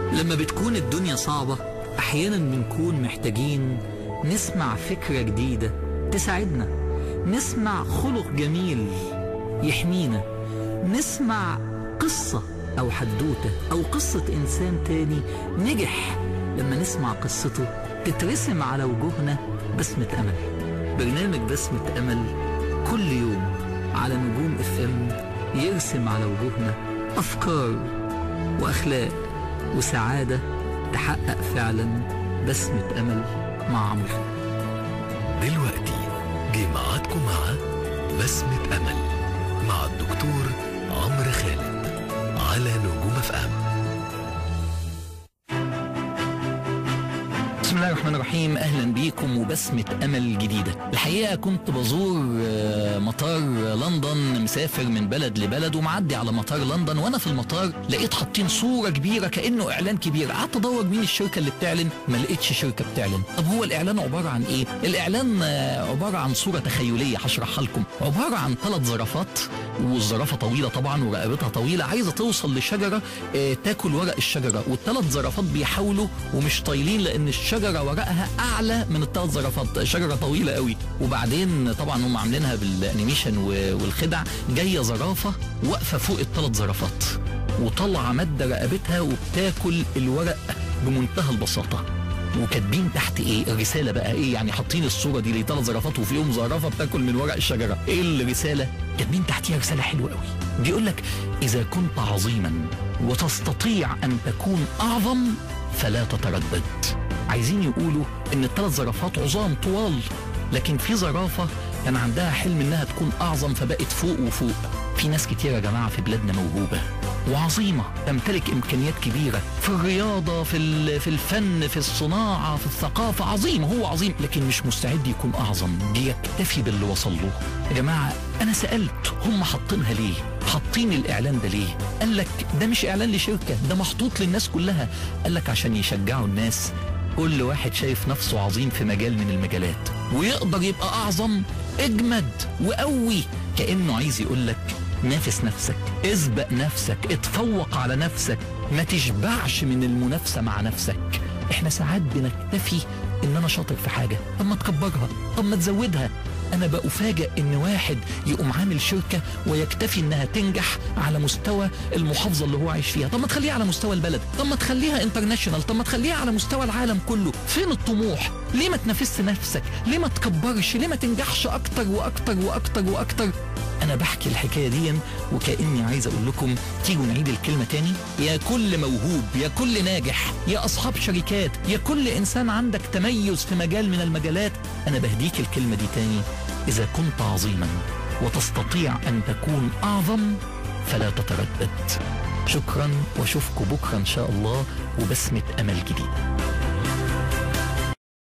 لما بتكون الدنيا صعبة أحيانا بنكون محتاجين نسمع فكرة جديدة تساعدنا نسمع خلق جميل يحمينا نسمع قصة أو حدوتة أو قصة إنسان تاني نجح لما نسمع قصته تترسم على وجوهنا بسمة أمل برنامج بسمة أمل كل يوم على نجوم اف ام يرسم على وجوهنا أفكار وأخلاق وسعادة تحقق فعلا بسمة أمل مع عمرو دلوقتي جه ميعادكم مع بسمة أمل مع الدكتور عمرو خالد على نجوم اف ام بسم الله الرحمن الرحيم اهلا بيكم وبسمة امل جديدة الحقيقة كنت بزور آه، مطار لندن مسافر من بلد لبلد ومعدي على مطار لندن وانا في المطار لقيت حاطين صورة كبيرة كأنه اعلان كبير قعدت ادور مين الشركة اللي بتعلن ما لقيتش شركة بتعلن طب هو الاعلان عبارة عن ايه الاعلان آه، عبارة عن صورة تخيلية هشرحها لكم عبارة عن ثلاث زرافات والزرافة طويلة طبعا ورقبتها طويلة عايزة توصل لشجرة آه، تاكل ورق الشجرة والثلاث زرافات بيحاولوا ومش طايلين لان الشجرة ورقها اعلى من الثلاث زرافات شجرة طويلة قوي وبعدين طبعا هم عاملينها بالانيميشن و- والخدع جاية زرافة واقفة فوق الثلاث زرافات وطالعة مادة رقبتها وبتاكل الورق بمنتهى البساطة وكاتبين تحت ايه الرساله بقى ايه يعني حاطين الصوره دي لثلاث زرافات وفيهم زرافه بتاكل من ورق الشجره ايه الرساله كاتبين تحتيها رساله حلوه قوي بيقول لك اذا كنت عظيما وتستطيع ان تكون اعظم فلا تتردد عايزين يقولوا ان الثلاث زرافات عظام طوال لكن في زرافه كان عندها حلم انها تكون اعظم فبقت فوق وفوق في ناس كتير يا جماعه في بلادنا موهوبه وعظيمه تمتلك امكانيات كبيره في الرياضه في ال- في الفن في الصناعه في الثقافه عظيم هو عظيم لكن مش مستعد يكون اعظم يكتفي باللي وصل له يا جماعه انا سالت هم حاطينها ليه حاطين الاعلان ده ليه قال لك ده مش اعلان لشركه ده محطوط للناس كلها قال لك عشان يشجعوا الناس كل واحد شايف نفسه عظيم في مجال من المجالات ويقدر يبقى اعظم اجمد وقوي كانه عايز يقول لك نافس نفسك اسبق نفسك اتفوق على نفسك ما تشبعش من المنافسه مع نفسك احنا ساعات بنكتفي ان انا شاطر في حاجه طب ما تكبرها طب ما تزودها انا بأفاجئ ان واحد يقوم عامل شركه ويكتفي انها تنجح على مستوى المحافظه اللي هو عايش فيها طب ما تخليها على مستوى البلد طب ما تخليها انترناشونال طب ما تخليها على مستوى العالم كله فين الطموح ليه ما تنافسش نفسك ليه ما تكبرش ليه ما تنجحش اكتر واكتر واكتر واكتر انا بحكي الحكايه دي وكاني عايز اقول لكم تيجوا نعيد الكلمه تاني يا كل موهوب يا كل ناجح يا اصحاب شركات يا كل انسان عندك تميز في مجال من المجالات انا بهديك الكلمه دي تاني اذا كنت عظيما وتستطيع ان تكون اعظم فلا تتردد شكرا واشوفكم بكره ان شاء الله وبسمه امل جديده